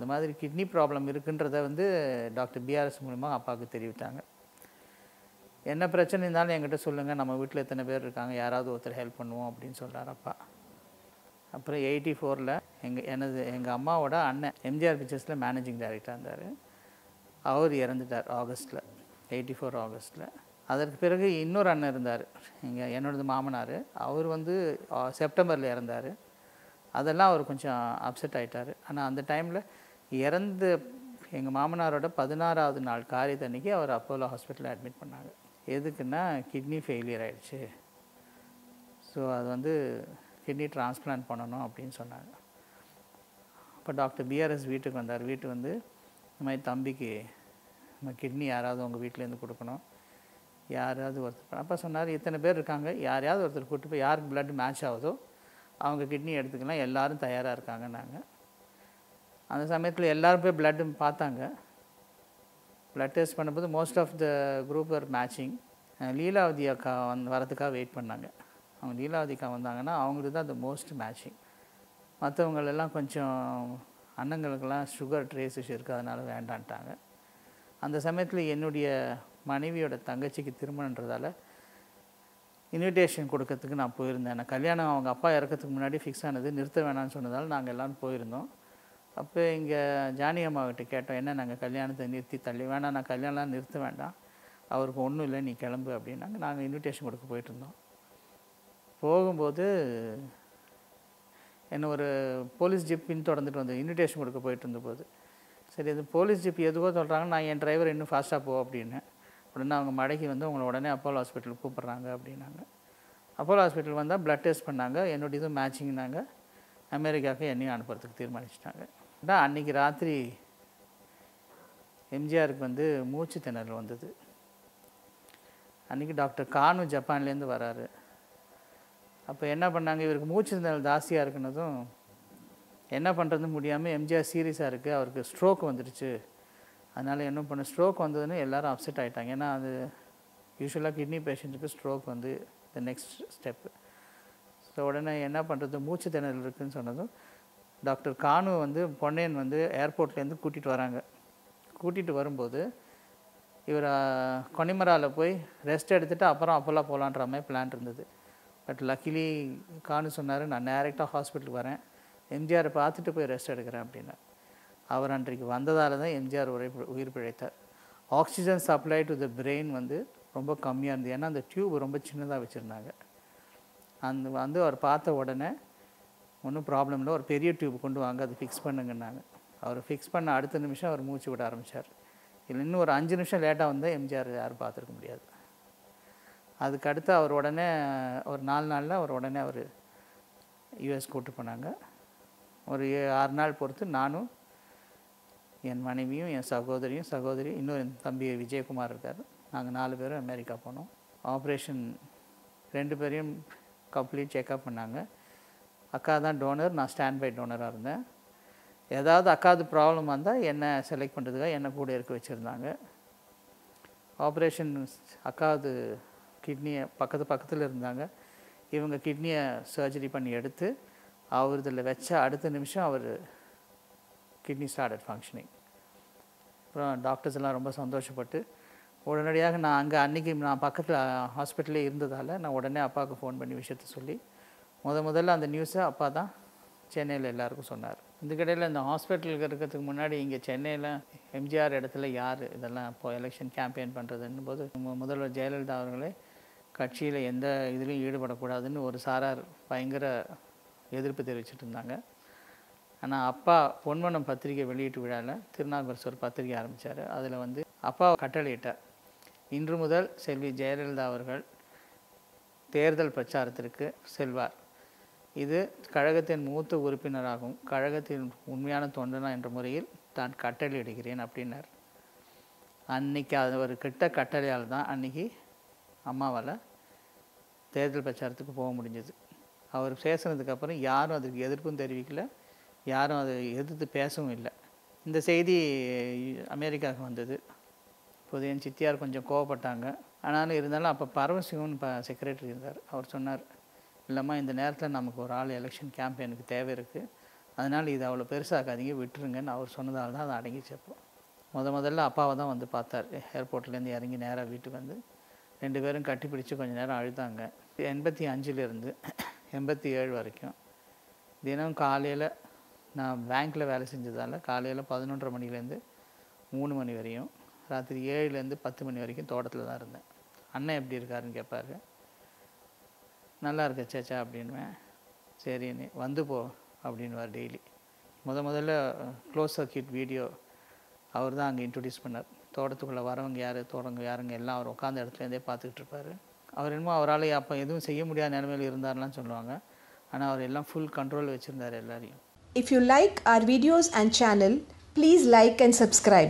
மாதிரி kidney problem இருக்குன்றத வந்து டாக்டர் பிஆர்எஸ் மூலமாக அப்பாவுக்கு தெரிவித்தாங்க என்ன பிரச்சனை இருந்தாலும் என்கிட்ட சொல்லுங்கள் நம்ம வீட்டில் எத்தனை பேர் இருக்காங்க யாராவது ஒருத்தர் ஹெல்ப் பண்ணுவோம் அப்படின்னு சொல்கிறார் அப்பா அப்புறம் எயிட்டி ஃபோரில் எங்கள் எனது எங்கள் அம்மாவோட அண்ணன் எம்ஜிஆர் பிக்சர்ஸில் மேனேஜிங் டைரக்டர் இருந்தார் அவர் இறந்துட்டார் ஆகஸ்ட்டில் எயிட்டி ஃபோர் ஆகஸ்ட்டில் அதற்கு பிறகு இன்னொரு அண்ணன் இருந்தார் எங்கள் என்னோடது மாமனார் அவர் வந்து செப்டம்பரில் இறந்தார் அதெல்லாம் அவர் கொஞ்சம் அப்செட் ஆயிட்டார் ஆனால் அந்த டைமில் இறந்து எங்கள் மாமனாரோட பதினாறாவது நாள் காரியத்தன்னைக்கு அவர் அப்போலோ ஹாஸ்பிட்டலில் அட்மிட் பண்ணாங்க எதுக்குன்னா கிட்னி ஃபெயிலியர் ஆயிடுச்சு ஸோ அது வந்து கிட்னி டிரான்ஸ்பிளான்ட் பண்ணணும் அப்படின்னு சொன்னாங்க அப்போ டாக்டர் பிஆர்எஸ் வீட்டுக்கு வந்தார் வீட்டுக்கு வந்து இந்த மாதிரி தம்பிக்கு நம்ம கிட்னி யாராவது உங்கள் வீட்டிலேருந்து கொடுக்கணும் யாராவது ஒருத்தர் அப்போ சொன்னார் இத்தனை பேர் இருக்காங்க யாரையாவது ஒருத்தர் கூட்டு போய் யாருக்கு blood மேட்ச் ஆகுதோ அவங்க கிட்னி எடுத்துக்கலாம் எல்லாரும் தயாராக இருக்காங்க நாங்கள் அந்த சமயத்தில் எல்லாரும் போய் blood பார்த்தாங்க blood டெஸ்ட் பண்ணும்போது most of the group are matching Leelavathi அக்கா வந்து வரதுக்காக வெயிட் பண்ணாங்க அவங்க லீலாவதி அக்கா வந்தாங்கன்னா அவங்களுக்கு தான் அந்த மோஸ்ட் மேட்சிங் மற்றவங்களெல்லாம் கொஞ்சம் அண்ணங்களுக்கெல்லாம் சுகர் ட்ரேஸ் இஷ்யூ இருக்குது அதனால் வேண்டான்ட்டாங்க அந்த சமயத்தில் என்னுடைய மனைவியோட தங்கச்சிக்கு திருமணன்றதால இன்விடேஷன் கொடுக்கறதுக்கு நான் போயிருந்தேன் நான் கல்யாணம் அவங்க அப்பா இறக்கறதுக்கு முன்னாடி ஃபிக்ஸ் ஆனது நிறுத்த வேணாம்னு சொன்னதால் நாங்கள் எல்லோரும் போயிருந்தோம் அப்போ இங்கே ஜானி அம்மாக்கிட்ட கேட்டோம் என்ன நாங்கள் கல்யாணத்தை நிறுத்தி தள்ளி வேணாம் நான் கல்யாணம்லாம் நிறுத்த வேண்டாம் அவருக்கு ஒன்றும் இல்லை நீ கிளம்பு அப்படின்னாங்க நாங்கள் இன்விடேஷன் கொடுக்க போயிட்டு இருந்தோம் போகும்போது என்ன ஒரு போலீஸ் ஜிப் பின்தொடர்ந்துட்டு வந்து இன்விடேஷன் கொடுக்க போயிட்டு இருந்தபோது சரி இது போலீஸ் ஜிப் எதுவோ சொல்கிறாங்க நான் என் டிரைவர் இன்னும் ஃபாஸ்ட்டாக போ அப்படின்னு உடனே அவங்க மடக்கி வந்து உங்களை உடனே அப்போலோ ஹாஸ்பிட்டலுக்கு கூப்பிட்றாங்க அப்படின்னாங்க அப்போலோ ஹாஸ்பிட்டல் வந்தால் ப்ளட் டெஸ்ட் பண்ணாங்க என்னுடைய இது மேட்சிங்னாங்க அமெரிக்காவுக்கு என்னையும் அனுப்புறதுக்கு தீர்மானிச்சிட்டாங்க ஆனால் அன்றைக்கி ராத்திரி எம்ஜிஆருக்கு வந்து மூச்சு திணறல் வந்தது அன்றைக்கி டாக்டர் கானு ஜப்பான்லேருந்து வராரு அப்போ என்ன பண்ணாங்க இவருக்கு மூச்சு திணறல் ஜாஸ்தியாக இருக்குனதும் என்ன பண்ணுறது முடியாமல் எம்ஜிஆர் சீரியஸாக இருக்குது அவருக்கு ஸ்ட்ரோக் வந்துடுச்சு அதனால் என்ன பண்ண ஸ்ட்ரோக் வந்ததுன்னு எல்லாரும் அப்செட் ஆகிட்டாங்க ஏன்னா அது யூஸ்வலாக கிட்னி பேஷண்ட்டுக்கு ஸ்ட்ரோக் வந்து த நெக்ஸ்ட் ஸ்டெப்பு ஸோ உடனே என்ன பண்ணுறது மூச்சு திணறல் இருக்குதுன்னு சொன்னதும் டாக்டர் கானு வந்து பொன்னையன் வந்து ஏர்போர்ட்லேருந்து கூட்டிகிட்டு வராங்க கூட்டிகிட்டு வரும்போது இவர் கொனிமராவில் போய் ரெஸ்ட் எடுத்துகிட்டு அப்புறம் அப்போல்லாம் போகலான்ற மாதிரி பிளான் இருந்தது பட் லக்கிலி கானு சொன்னார் நான் டேரெக்டாக ஹாஸ்பிட்டலுக்கு வரேன் எம்ஜிஆரை பார்த்துட்டு போய் ரெஸ்ட் எடுக்கிறேன் அப்படின்னார் அவர் அன்றைக்கு வந்ததால் தான் எம்ஜிஆர் உரை உயிர் பிழைத்தார் oxygen supply to the brain வந்து ரொம்ப கம்மியாக இருந்தது ஏன்னா அந்த டியூப் ரொம்ப சின்னதாக வச்சுருந்தாங்க அந்த வந்து அவர் பார்த்த உடனே ஒன்றும் ப்ராப்ளம் இல்லை ஒரு பெரிய டியூப் கொண்டு வாங்க அதை ஃபிக்ஸ் பண்ணுங்கன்னாங்க அவர் ஃபிக்ஸ் பண்ண அடுத்த நிமிஷம் அவர் மூச்சு விட ஆரம்பித்தார் இல்லை இன்னும் ஒரு அஞ்சு நிமிஷம் லேட்டாக வந்தால் எம்ஜிஆர் யாரும் பார்த்துருக்க முடியாது அதுக்கு அடுத்து அவர் உடனே ஒரு நாலு நாளில் அவர் உடனே அவர் யூஎஸ் கூட்டு போனாங்க ஒரு ஏ- ஆறு நாள் பொறுத்து நானும் என் மனைவியும் என் சகோதரியும் சகோதரி இன்னும் என் தம்பி விஜயகுமார் இருக்கார் நாங்கள் நாலு பேரும் அமெரிக்கா போனோம் ஆப்ரேஷன் ரெண்டு பேரையும் கம்ப்ளீட் செக்அப் பண்ணாங்க அக்கா தான் டோனர் நான் ஸ்டாண்ட் பை டோனராக இருந்தேன் ஏதாவது அக்காது ப்ராப்ளம் வந்தால் என்னை செலக்ட் பண்ணுறதுக்காக என்னை கூட இருக்க வச்சுருந்தாங்க ஆப்ரேஷன் அக்காவது கிட்னியை பக்கத்து பக்கத்தில் இருந்தாங்க இவங்க கிட்னியை சர்ஜரி பண்ணி எடுத்து அவர் இதில் வச்ச அடுத்த நிமிஷம் அவர் கிட்னி ஸ்டார்டட் ஃபங்க்ஷனிங் அப்புறம் டாக்டர்ஸ் எல்லாம் ரொம்ப சந்தோஷப்பட்டு உடனடியாக நான் அங்கே அன்றைக்கி நான் பக்கத்தில் ஹாஸ்பிட்டலே இருந்ததால் நான் உடனே அப்பாவுக்கு ஃபோன் பண்ணி விஷயத்த சொல்லி முத முதல்ல அந்த நியூஸை அப்பா தான் சென்னையில் எல்லாருக்கும் சொன்னார் இதுக்கிடையில் இந்த ஹாஸ்பிட்டலுக்கு இருக்கிறதுக்கு முன்னாடி இங்கே சென்னையில் எம்ஜிஆர் இடத்துல யார் இதெல்லாம் இப்போ எலெக்ஷன் கேம்பெயின் பண்ணுறதுன்னு போது மு- முதல்வர் ஜெயலலிதா அவர்களே கட்சியில் எந்த இதுலேயும் ஈடுபடக்கூடாதுன்னு ஒரு சாரார் பயங்கர எதிர்ப்பு தெரிவிச்சிட்டு இருந்தாங்க ஆனால் அப்பா பொன்மனம் பத்திரிகை வெளியீட்டு விழாவில் திருநாகரசு ஒரு பத்திரிகை ஆரம்பித்தார் அதில் வந்து அப்பா கட்டளையிட்டார் இன்று முதல் செல்வி ஜெயலலிதா அவர்கள் தேர்தல் பிரச்சாரத்திற்கு செல்வார் இது கழகத்தின் மூத்த உறுப்பினராகும் கழகத்தின் உண்மையான தொண்டனா என்ற முறையில் தான் கட்டளையிடுகிறேன் அப்படின்னார் அன்னைக்கு அது ஒரு கிட்ட கட்டளையால் தான் அன்னைக்கு அம்மாவால் தேர்தல் பிரச்சாரத்துக்கு போக முடிஞ்சது அவர் பேசுனதுக்கப்புறம் யாரும் அதுக்கு எதிர்ப்பும் தெரிவிக்கல யாரும் அதை எதிர்த்து பேசவும் இல்லை இந்த செய்தி அமெரிக்காவுக்கு வந்தது இப்போது என் சித்தியார் கொஞ்சம் கோவப்பட்டாங்க ஆனாலும் இருந்தாலும் அப்போ பரமசிவன் இப்போ செக்ரட்டரி இருந்தார் அவர் சொன்னார் இல்லைம்மா இந்த நேரத்தில் நமக்கு ஒரு ஆள் எலெக்ஷன் கேம்பெயினுக்கு தேவை இருக்குது அதனால் இது அவ்வளோ பெருசாக்காதீங்க விட்டுருங்கன்னு அவர் சொன்னதால தான் அது அடங்கிச்சு அப்போ முத முதல்ல அப்பாவை தான் வந்து பார்த்தார் ஏர்போர்ட்லேருந்து இறங்கி நேராக வீட்டுக்கு வந்து ரெண்டு பேரும் கட்டி பிடிச்சி கொஞ்ச நேரம் அழுதாங்க எண்பத்தி அஞ்சுலேருந்து எண்பத்தி ஏழு வரைக்கும் தினம் காலையில் நான் பேங்க்கில் வேலை செஞ்சதால் காலையில் பதினொன்றரை மணிலேருந்து மூணு மணி வரையும் ராத்திரி ஏழுலேருந்து பத்து மணி வரைக்கும் தோட்டத்தில் தான் இருந்தேன் அண்ணன் எப்படி இருக்காருன்னு கேட்பாரு நல்லா இருக்க சேச்சா அப்படின்வேன் சரின்னு வந்து போ அப்படின்வார் டெய்லி முத முதல்ல க்ளோஸ் சர்க்கியூட் வீடியோ அவர் தான் அங்கே இன்ட்ரடியூஸ் பண்ணார் தோட்டத்துக்குள்ளே வரவங்க யார் தோட்டங்க யாருங்க எல்லாம் அவர் உட்காந்த இடத்துலேருந்தே பார்த்துக்கிட்டு இருப்பார் அவர் என்னமோ அவரால் அப்போ எதுவும் செய்ய முடியாத நிலைமையில் இருந்தார்லாம் சொல்லுவாங்க ஆனால் அவர் எல்லாம் ஃபுல் கண்ட்ரோல் வச்சுருந்தார் எல்லாரையும் If you like our videos and channel, please like and subscribe.